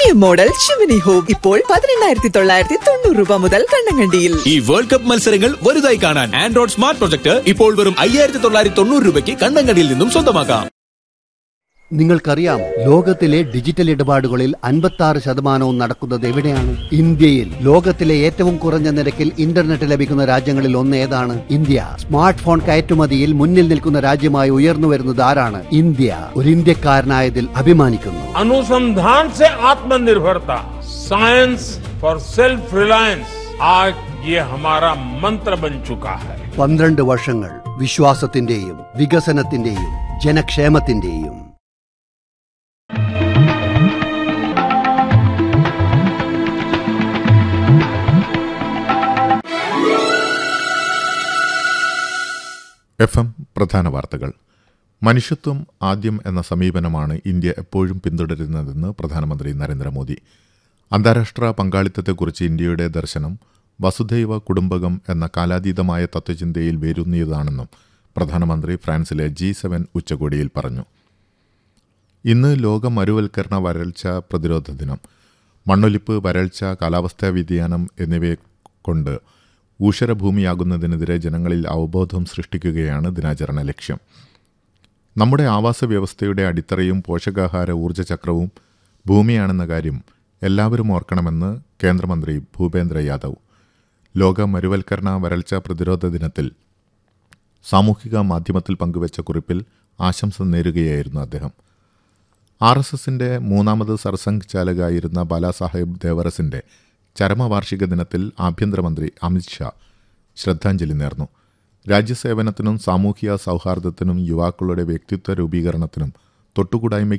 premium model chimney home ഇപ്പോൾ പതിനെണ്ണായിരത്തി തൊള്ളായിരത്തി തൊണ്ണൂറ് രൂപ മുതൽ കണ്ണങ്കണ്ടിയിൽ ഈ വേൾഡ് കപ്പ് മത്സരങ്ങൾ വലുതായി കാണാൻ ആൻഡ്രോയിഡ് സ്മാർട്ട് പ്രൊജക്ട് ഇപ്പോൾ വെറും അയ്യായിരത്തി തൊള്ളായിരത്തി തൊണ്ണൂറ് രൂപയ്ക്ക് കണ്ണങ്കടിയിൽ നിന്നും സ്വന്തമാക്കാം നിങ്ങൾക്കറിയാമോ ലോകത്തിലെ ഡിജിറ്റൽ ഇടപാടുകളിൽ അൻപത്തി ആറ് ശതമാനവും നടക്കുന്നത് എവിടെയാണ് ഇന്ത്യയിൽ ലോകത്തിലെ ഏറ്റവും കുറഞ്ഞ നിരക്കിൽ ഇന്റർനെറ്റ് ലഭിക്കുന്ന രാജ്യങ്ങളിൽ ഒന്ന് ഏതാണ് ഇന്ത്യ സ്മാർട്ട് ഫോൺ കയറ്റുമതിയിൽ മുന്നിൽ നിൽക്കുന്ന രാജ്യമായി ഉയർന്നു വരുന്നത് ആരാണ് ഇന്ത്യ ഒരു ഇന്ത്യക്കാരനായതിൽ അഭിമാനിക്കുന്നു अनुसंधान से आत्मनिर्भरता साइंस फॉर सेल्फ रिलायंस आज ये हमारा मंत्र बन चुका है പന്ത്രണ്ട് വർഷങ്ങൾ വിശ്വാസത്തിന്റെയും വികസനത്തിന്റെയും ജനക്ഷേമത്തിന്റെയും എഫ് എം പ്രധാന വാർത്തകൾ മനുഷ്യത്വം ആദ്യം എന്ന സമീപനമാണ് ഇന്ത്യ എപ്പോഴും പിന്തുടരുന്നതെന്ന് പ്രധാനമന്ത്രി നരേന്ദ്രമോദി അന്താരാഷ്ട്ര പങ്കാളിത്തത്തെക്കുറിച്ച് ഇന്ത്യയുടെ ദർശനം വസുധൈവ കുടുംബകം എന്ന കാലാതീതമായ തത്വചിന്തയിൽ വേരൂന്നിയതാണെന്നും പ്രധാനമന്ത്രി ഫ്രാൻസിലെ ജി സെവൻ ഉച്ചകോടിയിൽ പറഞ്ഞു ഇന്ന് ലോക മരുവൽക്കരണ വരൾച്ച പ്രതിരോധ ദിനം മണ്ണൊലിപ്പ് വരൾച്ച കാലാവസ്ഥാ വ്യതിയാനം എന്നിവയെ കൊണ്ട് ഊഷരഭൂമിയാകുന്നതിനെതിരെ ജനങ്ങളിൽ അവബോധം സൃഷ്ടിക്കുകയാണ് ദിനാചരണ ലക്ഷ്യം നമ്മുടെ ആവാസ വ്യവസ്ഥയുടെ അടിത്തറയും പോഷകാഹാര ഊർജ്ജചക്രവും ഭൂമിയാണെന്ന കാര്യം എല്ലാവരും ഓർക്കണമെന്ന് കേന്ദ്രമന്ത്രി ഭൂപേന്ദ്ര യാദവ് ലോക മരുവൽക്കരണ വരൾച്ച പ്രതിരോധ ദിനത്തിൽ സാമൂഹിക മാധ്യമത്തിൽ പങ്കുവച്ച കുറിപ്പിൽ ആശംസ നേരുകയായിരുന്നു അദ്ദേഹം ആർ എസ് എസിന്റെ മൂന്നാമത് സർസംഘ് ചാലകായിരുന്ന ബാലാസാഹേബ് ദേവറസിന്റെ ചരമവാർഷിക ദിനത്തിൽ ആഭ്യന്തരമന്ത്രി അമിത്ഷാ ശ്രദ്ധാഞ്ജലി നേർന്നു രാജ്യസേവനത്തിനും സാമൂഹിക സൗഹാർദ്ദത്തിനും യുവാക്കളുടെ വ്യക്തിത്വ രൂപീകരണത്തിനും തൊട്ടുകൂടായ്മയ്ക്ക്